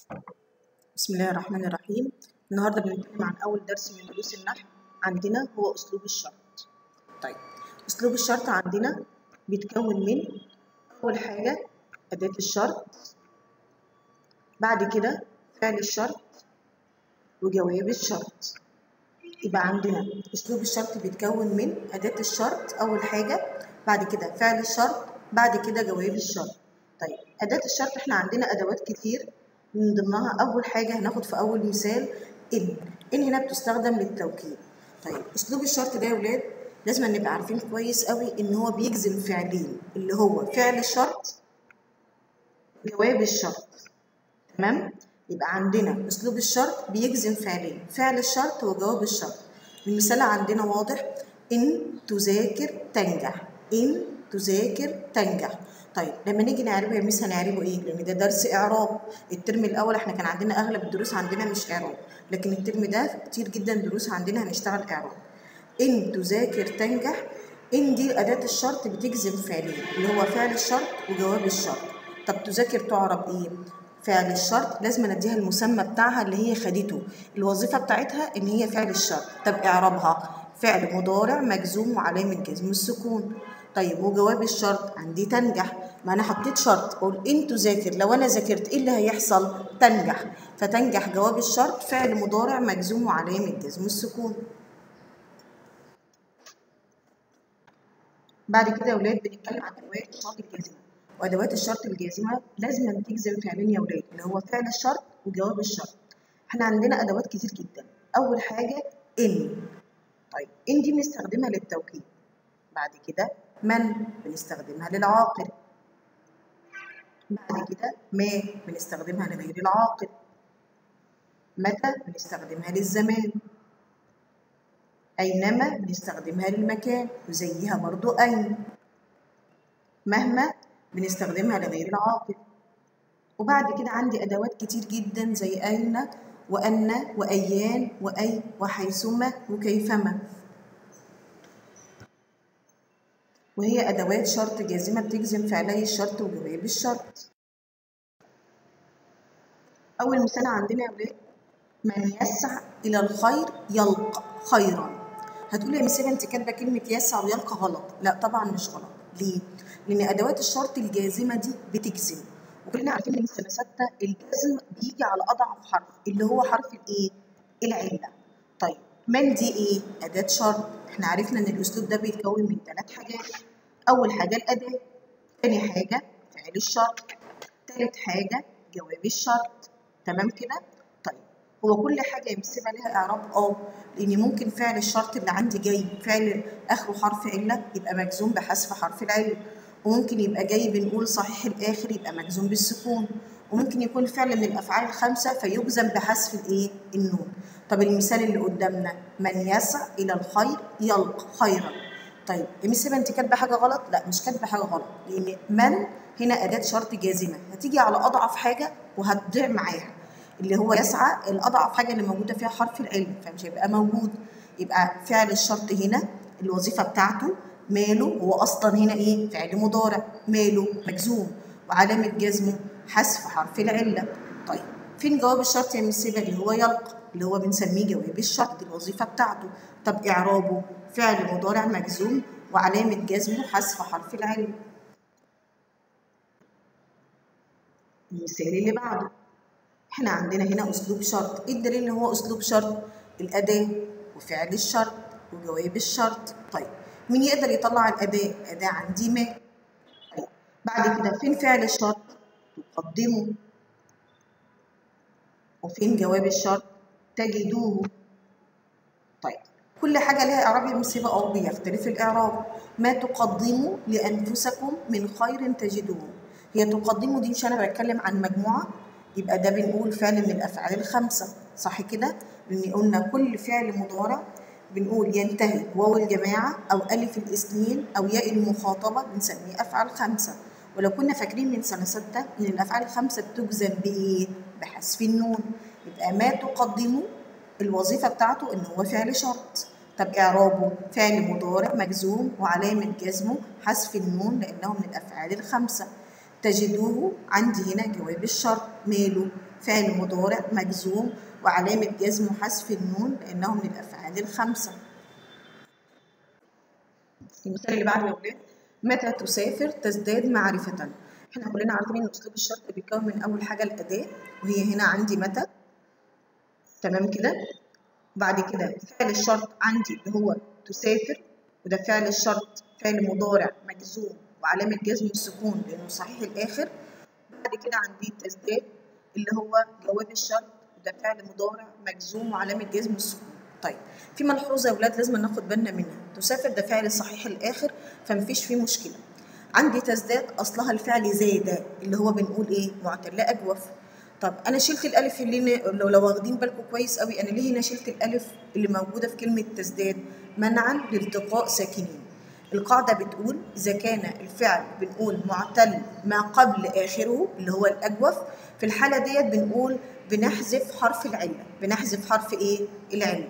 بسم الله الرحمن الرحيم النهارده بنتكلم عن اول درس من دروس النحو عندنا هو اسلوب الشرط طيب اسلوب الشرط عندنا بيتكون من اول حاجه اداه الشرط بعد كده فعل الشرط وجواب الشرط يبقى عندنا اسلوب الشرط بيتكون من اداه الشرط اول حاجه بعد كده فعل الشرط بعد كده جواب الشرط طيب اداه الشرط احنا عندنا ادوات كتير من ضمنها اول حاجه هناخد في اول مثال ان ان هنا بتستخدم للتوكيد طيب اسلوب الشرط ده يا ولاد لازم نبقى عارفين كويس قوي ان هو بيجزم فعلين اللي هو فعل الشرط جواب الشرط تمام يبقى عندنا اسلوب الشرط بيجزم فعلين فعل الشرط وجواب الشرط المثال عندنا واضح ان تذاكر تنجح ان تذاكر تنجح طيب لما نيجي نعربه يا ميس هنعربه ايه؟ لان ده درس اعراب الترم الاول احنا كان عندنا اغلب الدروس عندنا مش اعراب لكن الترم ده كتير جدا دروس عندنا هنشتغل اعراب ان تذاكر تنجح ان دي اداه الشرط بتجزم فعلين اللي هو فعل الشرط وجواب الشرط طب تذاكر تعرب ايه؟ فعل الشرط لازم نديها المسمى بتاعها اللي هي خدته الوظيفه بتاعتها ان هي فعل الشرط طب اعرابها فعل مضارع مجزوم وعلامه جزم السكون طيب وجواب الشرط عندي تنجح ما انا حطيت شرط بقول ان تذاكر لو انا ذاكرت ايه اللي هيحصل تنجح فتنجح جواب الشرط فعل مضارع مجزوم وعلامه جزم السكون بعد كده يا ولاد بنتكلم عن ادوات الشرط الجازمه وادوات الشرط الجازمه لازم تجزم فعلين يا ولاد اللي هو فعل الشرط وجواب الشرط احنا عندنا ادوات كتير جدا اول حاجه ان طيب ان دي بنستخدمها للتوكيد بعد كده من بنستخدمها للعاقل بعد كده ما بنستخدمها لغير العاقل متى بنستخدمها للزمان أينما بنستخدمها للمكان وزيها برضو أين مهما بنستخدمها لغير العاقل وبعد كده عندي أدوات كتير جدا زي أين وأن وأيان وأي وحيثما وكيفما وهي أدوات شرط جازمة بتجزم فعلي الشرط وجواب الشرط أول مثال عندنا يا ولاد من يسعى إلى الخير يلقى خيرا هتقولي يا مسيبة أنت كاتبة كلمة يسعى ويلقى غلط لا طبعا مش غلط ليه؟ لأن أدوات الشرط الجازمة دي بتجزم وكلنا عارفين إن سنة ستة الجزم بيجي على أضعف حرف اللي هو حرف الإيه؟ العلة طيب من دي إيه؟ أداة شرط احنا عرفنا ان الاسلوب ده بيتكون من ثلاث حاجات اول حاجه الاداه ثاني حاجه فعل الشرط ثالث حاجه جواب الشرط تمام كده طيب هو كل حاجه يمسبها لها اعراب اه لان ممكن فعل الشرط اللي عندي جاي فعل اخره حرف عله يبقى مجزوم بحذف حرف العله وممكن يبقى جاي بنقول صحيح الاخر يبقى مجزوم بالسكون وممكن يكون فعل من الافعال الخمسه فيجزم بحذف الايه النون طب المثال اللي قدامنا من يسعى الى الخير يلقى خيرا طيب يا مس انت كاتبه حاجه غلط لا مش كاتبه حاجه غلط لان من هنا اداه شرط جازمه هتيجي على اضعف حاجه وهتضيع معاها اللي هو يسعى الاضعف حاجه اللي موجوده فيها حرف العلم فمش هيبقى موجود يبقى فعل الشرط هنا الوظيفه بتاعته ماله هو اصلا هنا ايه فعل مضارع ماله مجزوم وعلامه جزمه حذف حرف العله طيب فين جواب الشرط يا مس اللي هو يلقى اللي هو بنسميه جواب الشرط دي الوظيفه بتاعته طب اعرابه فعل مضارع مجزوم وعلامه جزمه حذف حرف العلم المثال اللي بعده احنا عندنا هنا اسلوب شرط ايه الدليل ان هو اسلوب شرط الاداه وفعل الشرط وجواب الشرط طيب مين يقدر يطلع الاداه اداه عندي ما طيب بعد كده فين فعل الشرط تقدمه وفين جواب الشرط تجدوه طيب كل حاجة لها إعراب يا مصيبة أو بيختلف الإعراب ما تقدموا لأنفسكم من خير تجدوه هي تقدموا دي مش أنا بتكلم عن مجموعة يبقى ده بنقول فعل من الأفعال الخمسة صح كده؟ لأن قلنا كل فعل مضارع بنقول ينتهي واو الجماعة أو ألف الاثنين أو ياء المخاطبة بنسميه أفعال خمسة ولو كنا فاكرين من سنة ستة إن الأفعال الخمسة بتجزم بإيه؟ بحذف النون يبقى ما تقدمه الوظيفة بتاعته إن هو فعل شرط طب إعرابه فعل مضارع مجزوم وعلامة جزمه حذف النون لأنه من الأفعال الخمسة تجدوه عندي هنا جواب الشرط ماله فعل مضارع مجزوم وعلامة جزم حذف النون لأنه من الأفعال الخمسة المثال اللي بعده يا ولاد متى تسافر تزداد معرفة احنا كلنا عارفين ان اسلوب الشرط بيتكون من اول حاجه الاداه وهي هنا عندي متى تمام كده بعد كده فعل الشرط عندي اللي هو تسافر وده فعل الشرط فعل مضارع مجزوم وعلامه جزم السكون لانه صحيح الاخر بعد كده عندي تزداد اللي هو جواب الشرط وده فعل مضارع مجزوم وعلامه جزم السكون طيب في ملحوظه يا ولاد لازم ناخد بالنا منها تسافر ده فعل صحيح الاخر فمفيش فيه مشكله عندي تزداد اصلها الفعل زاد اللي هو بنقول ايه معتل لا اجوف طب انا شلت الالف اللي لو لو واخدين بالكم كويس قوي انا ليه هنا شلت الالف اللي موجوده في كلمه تزداد منعا لالتقاء ساكنين القاعده بتقول اذا كان الفعل بنقول معتل ما قبل اخره اللي هو الاجوف في الحاله ديت بنقول بنحذف حرف العله بنحذف حرف ايه العله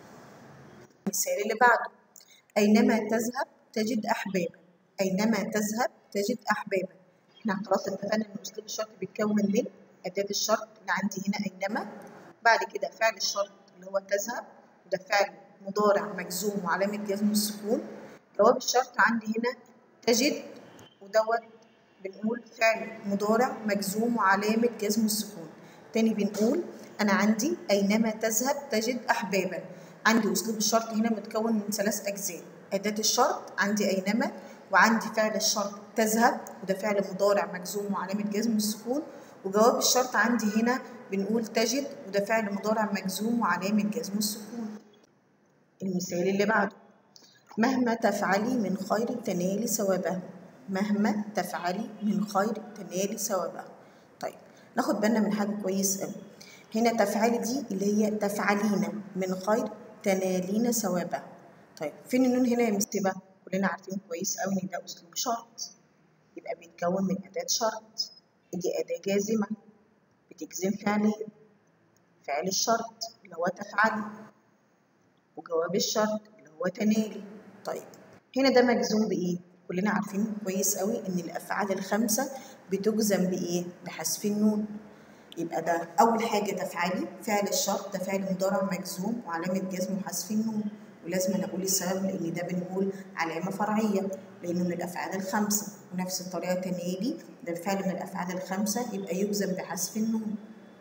المثال اللي بعده اينما تذهب تجد احبابا أينما تذهب تجد أحبابا احنا خلاص اتفقنا إن أسلوب الشرط بيتكون من أداة الشرط اللي عندي هنا أينما بعد كده فعل الشرط اللي هو تذهب وده فعل مضارع مجزوم وعلامة جزم السكون جواب الشرط عندي هنا تجد ودوت بنقول فعل مضارع مجزوم وعلامة جزم السكون تاني بنقول أنا عندي أينما تذهب تجد أحبابا عندي أسلوب الشرط هنا متكون من ثلاث أجزاء أداة الشرط عندي أينما وعندي فعل الشرط تذهب وده فعل مضارع مجزوم وعلامة جزم السكون وجواب الشرط عندي هنا بنقول تجد وده فعل مضارع مجزوم وعلامة جزم السكون المثال اللي بعده مهما تفعلي من خير تنالي ثوابه مهما تفعلي من خير تنالي ثوابه طيب ناخد بالنا من حاجة كويس قوي هنا تفعلي دي اللي هي تفعلين من خير تنالين ثوابه طيب فين النون هنا يا مستبه كلنا عارفين كويس قوي ان ده اسلوب شرط يبقى بيتكون من اداه شرط دي اداه جازمه بتجزم فعلين فعل الشرط اللي هو تفعلي وجواب الشرط اللي هو تنالي طيب هنا ده مجزوم بايه كلنا عارفين كويس قوي ان الافعال الخمسه بتجزم بايه بحذف النون يبقى ده اول حاجه تفعلي فعل الشرط ده فعل مضارع مجزوم وعلامه جزم حذف النون ولازم أنا أقول السبب لأن ده بنقول علامة فرعية لأنه من الأفعال الخمسة ونفس الطريقة تنالي ده الفعل من الأفعال الخمسة يبقى يجزم بحذف النون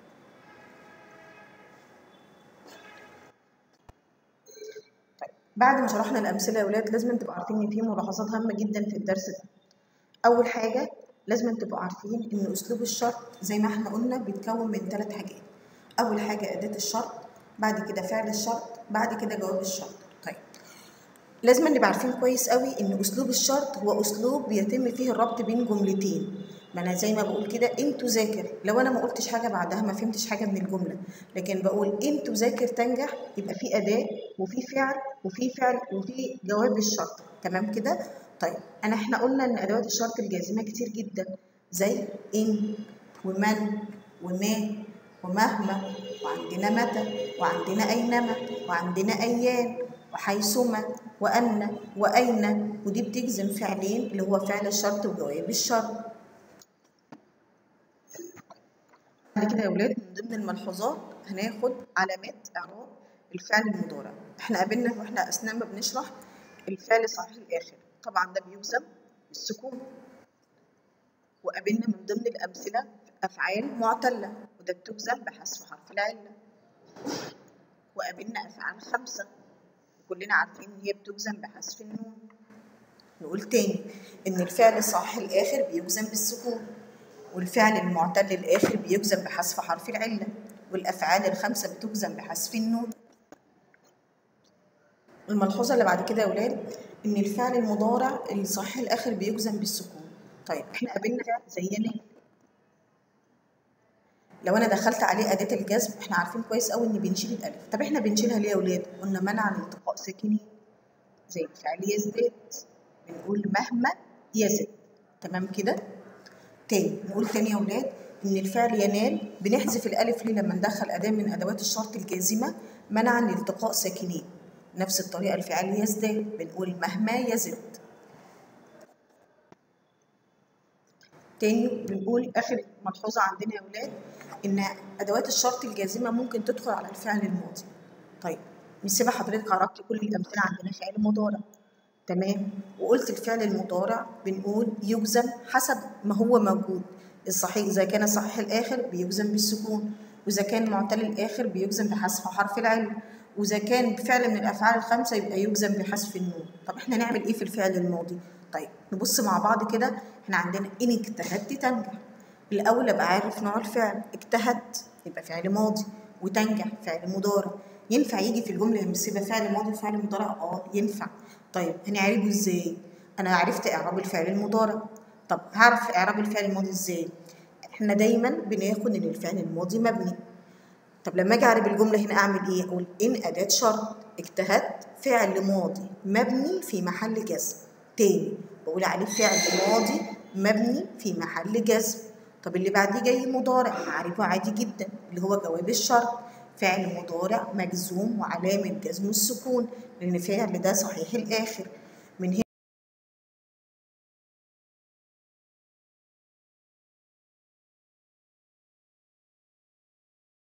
طيب بعد ما شرحنا الأمثلة يا ولاد لازم تبقوا عارفين إن في ملاحظات هامة جدا في الدرس ده أول حاجة لازم تبقوا عارفين إن أسلوب الشرط زي ما احنا قلنا بيتكون من ثلاث حاجات أول حاجة أداة الشرط بعد كده فعل الشرط بعد كده جواب الشرط طيب لازم نبقى عارفين كويس قوي ان اسلوب الشرط هو اسلوب بيتم فيه الربط بين جملتين ما انا زي ما بقول كده ان تذاكر لو انا ما قلتش حاجه بعدها ما فهمتش حاجه من الجمله لكن بقول ان تذاكر تنجح يبقى في اداه وفي فعل وفي فعل وفي جواب الشرط تمام كده طيب انا احنا قلنا ان ادوات الشرط الجازمه كتير جدا زي ان ومن وما ومهما وعندنا متى وعندنا أينما وعندنا أيام وحيثما وأن وأين ودي بتجزم فعلين اللي هو فعل الشرط وجواب الشرط بعد كده يا ولاد من ضمن الملحوظات هناخد علامات إعراب الفعل المضارع احنا قابلنا واحنا أثناء ما بنشرح الفعل صحيح الآخر طبعا ده بيجزم بالسكون وقابلنا من ضمن الأمثلة أفعال معتلة وده بتجزم بحذف حرف العلة وقابلنا أفعال خمسة وكلنا عارفين إن هي بتجزم بحذف النون نقول تاني إن الفعل الصحيح الآخر بيجزم بالسكون والفعل المعتل الآخر بيجزم بحذف حرف العلة والأفعال الخمسة بتجزم بحذف النون الملحوظة اللي بعد كده يا ولاد إن الفعل المضارع الصحيح الآخر بيجزم بالسكون طيب إحنا قابلنا فعل زي ينال لو انا دخلت عليه اداه الجزم احنا عارفين كويس قوي ان بنشيل الالف طب احنا بنشيلها ليه يا اولاد قلنا منع الالتقاء ساكنين زي الفعل يزداد بنقول مهما يزد تمام كده تاني نقول تاني يا اولاد ان الفعل ينال بنحذف الالف ليه لما ندخل اداه من ادوات الشرط الجازمه منعا لالتقاء ساكنين نفس الطريقه الفعل يزداد بنقول مهما يزد تاني بنقول اخر ملحوظه عندنا يا ولاد ان ادوات الشرط الجازمه ممكن تدخل على الفعل الماضي طيب نسيبها حضرتك عرفت كل الامثله عندنا فعل مضارع تمام وقلت الفعل المضارع بنقول يجزم حسب ما هو موجود الصحيح اذا كان صحيح الاخر بيجزم بالسكون واذا كان معتل الاخر بيجزم بحذف حرف العلم واذا كان فعل من الافعال الخمسه يبقى يجزم بحذف النون طب احنا نعمل ايه في الفعل الماضي طيب نبص مع بعض كده احنا عندنا ان اجتهدت تنجح الاول ابقى عارف نوع الفعل اجتهدت يبقى فعل ماضي وتنجح فعل مضارع ينفع يجي في الجمله المسيبه فعل ماضي وفعل مضارع اه ينفع طيب هنعرفه ازاي انا عرفت اعراب الفعل المضارع طب هعرف اعراب الفعل الماضي ازاي احنا دايما بناخد ان الفعل الماضي مبني طب لما اجي اعرب الجمله هنا اعمل ايه اقول ان اداه شرط اجتهدت فعل ماضي مبني في محل جزم تاني بقول عليه فعل ماضي مبني في محل جزم طب اللي بعديه جاي مضارع هعرفه عادي جدا اللي هو جواب الشرط فعل مضارع مجزوم وعلامة جزمه السكون لأن فعل ده صحيح الآخر